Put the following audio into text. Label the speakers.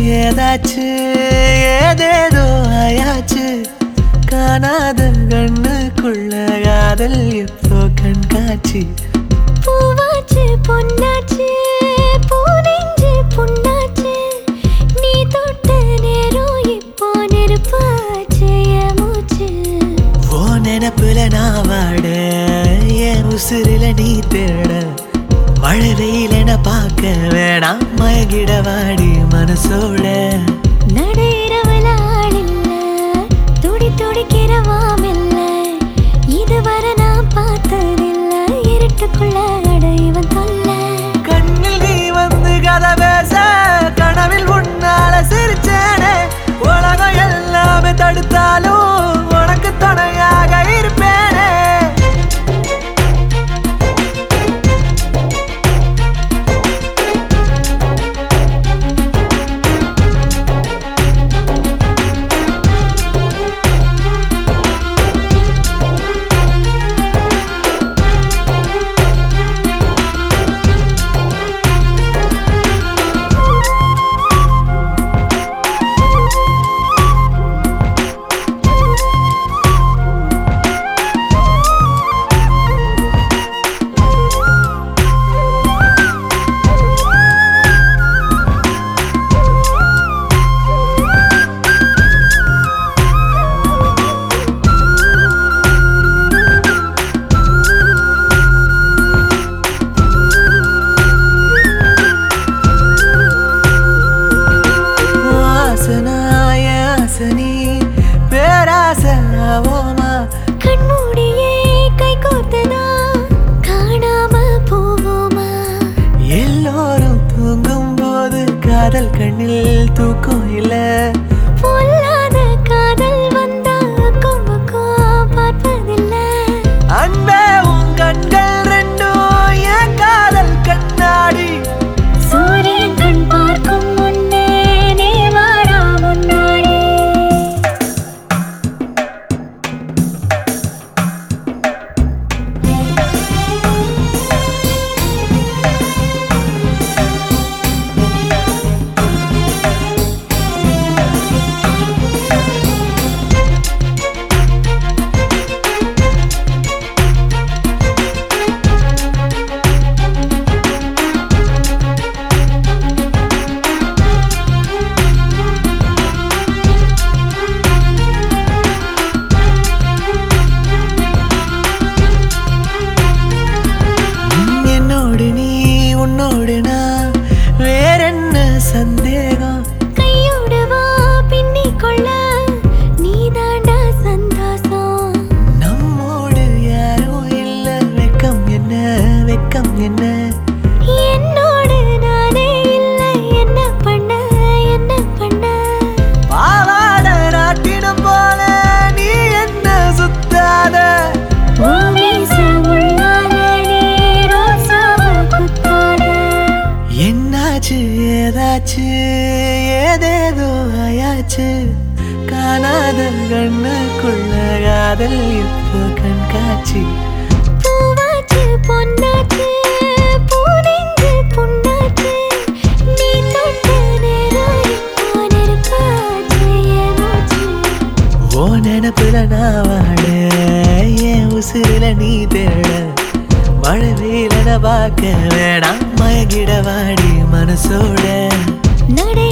Speaker 1: ஏதாச்சு ஏதேதோ ஆயாச்சு காணாத கண்ணுக்குள்ள காதல் இப்போ கண்காட்சி
Speaker 2: பூவாச்சு பொன்னாச்சு பூனெஞ்சு புண்ணாச்சு நீ தொட்ட நேரம் இப்போ நெருப்பாச்சு என் மூச்சு
Speaker 1: ஓ நினப்புல நான் வாட என் உசுரில நீ தேட மழை வெயிலென பார்க்க வேணாம் மயங்கிட வாடி மனசோட
Speaker 2: நடையிறவல ஆளில்ல துடி துடிக்கிற வாமில்ல இதுவரை நான் பார்த்ததில்ல இருட்டுக்குள்ள அடைவன் தொல்ல
Speaker 1: கண்ணில் நீ வந்து கதை பேச கனவில் உன்னால சிரிச்சேனே உலகம் எல்லாமே தடுத்தாலும் உனக்கு துணையாக இருப்பேனே வாசனாய ஆசனி பேராசனாவோமா
Speaker 2: கண்மூடியே கை கோர்த்தனா காணாம போவோமா
Speaker 1: எல்லோரும் தூங்கும் போது காதல் கண்ணில் தூக்கம் இல்ல
Speaker 2: பொல்லாத காதல் வந்தா அக்கம் பக்கம் பார்ப்பதில்லை
Speaker 1: அன்பே உன் கண்கள் ரெண்டும் என் காதல் கண்ணாடி
Speaker 2: சூரியன் கண் பார்க்கும் முன்னே நீ வாடா முன்னாடி
Speaker 1: என்னோடு நீ உன்னோடு நான் வேறென்ன சந்தேகம்
Speaker 2: கையோடு வா பின்னிக் கொள்ள நீதாண்டா சந்தோஷம்
Speaker 1: நம்மோடு யாரும் இல்ல வெக்கம் என்ன வெக்கம் என்ன
Speaker 2: என்னோடு நானே இல்லை என்ன பண்ண என்ன பண்ண
Speaker 1: பாவாட நாட்டினம் போல நீ என்ன சுத்தாத
Speaker 2: பூமீச உள்ளால நீ ரோசாவ குத்தாத
Speaker 1: என்னாச்சு ஏதாச்சு ஏதேதோ ஆயாச்சு காணாத கண்ணுக்குள்ள காதல் இப்போ கண்காட்சி
Speaker 2: பூவாச்சு பொன்னாச்சு பூனெஞ்சு புண்ணாச்சு நீ தொட்ட நேரம் இப்போ நெருப்பாச்சு என் மூச்சு
Speaker 1: ஓ நினப்புல நான் வாட என் உசுரில நீ தேட மழை வெயிலன பார்க்க வேணாம் மயங்கிட வாடி மனசோட
Speaker 2: நடை